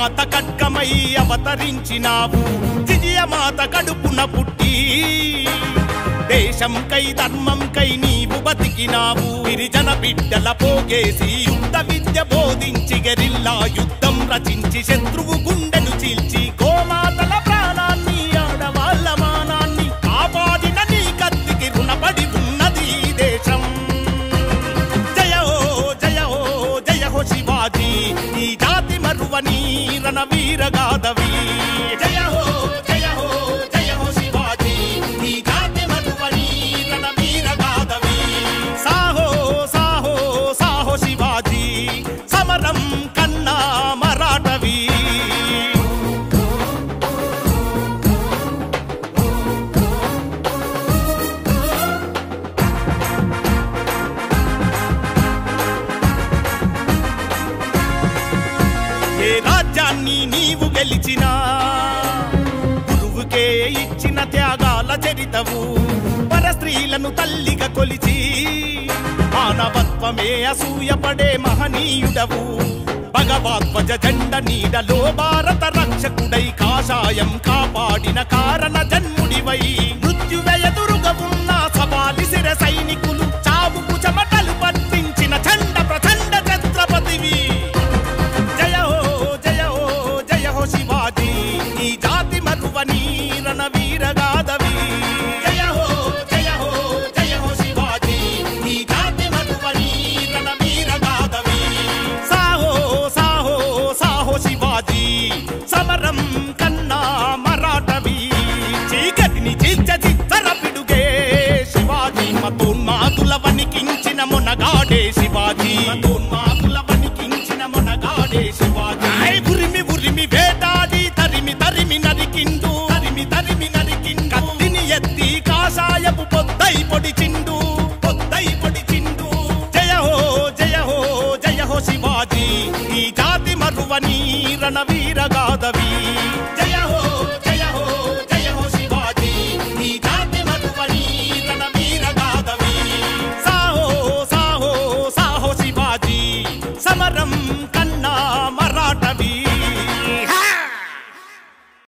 మాత ఖడ్గమై అవతరించినావు విజయమాత కడుపున పుట్టి దేశం కై ధర్మం కై నీవు బతికినావు గిరిజన బిడ్డల పోగేసి యుద్ధ విద్య బోధించి గెరిల్లా యుద్ధం రచించి శత్రువు గుండెను చీల్చి గోమాతల ప్రాణాన్ని ఆడవాళ్ళ మానాన్ని కాపాడిన నీ కత్తికి రుణపడి ఉన్నది ఈ దేశం జయ హో జయ హో జయ హో శివాజీ ఈ జాతి మరువని రణవీర గాదవి జయ హో జయ హో జయ హో శివాజీ ఈ జాతి మరువని రణవీర గాదవి సాహో సాహో సాహో శివాజీ సమరం కన్నా మరాఠవి ఏ రాజ్యాన్ని నీవు గెలిచినా గురువుకే ఇచ్చిన త్యాగాల చరితవు పర స్త్రీలను తల్లిగా కొలిచి మానవత్వమే అసూయపడే మహనీయుడవు భగవాధ్వజ జెండ నీడలో భారత రక్షకుడై కాషాయం కాపాడిన కారణ జన్ముడివై మృత్యువెదురుగా ఉన్న సవాలి శిర సైనికులు చావుకు చెమటలు పట్టించిన చండ ప్రచండ ఛత్రపతివి జయ హో జయ హో జయ హో శివాజీ ఈ జాతి మరువని రణవీర గాదవి జయ హో జయ హో జయ హో శివాజీ ఈ జాతి మరువని రణవీర గాదవి సాహో సాహో సాహో శివాజీ సమరం కన్నా మరాఠవి చీకటిని చీల్చ చిత్తర పిడుగే శివాజీ మతోన్మాదుల వణికించిన మొనగాడే శివాజీ మతోన్మాదుల వణికించిన మొనగాడే శివాజీ ఐ ఉరిమి ఉరిమి వేటాడి తరిమి తరిమి నరికిండు తరిమి తరిమి నరికిండు కత్తిని ఎత్తి కాషాయపు పొద్దై పొడిచిండు పొద్దై పొడిచిండు జయ హో జయ హో జయ హో శివాజీ ఈ జాతి మరువని రణవీర గాదవి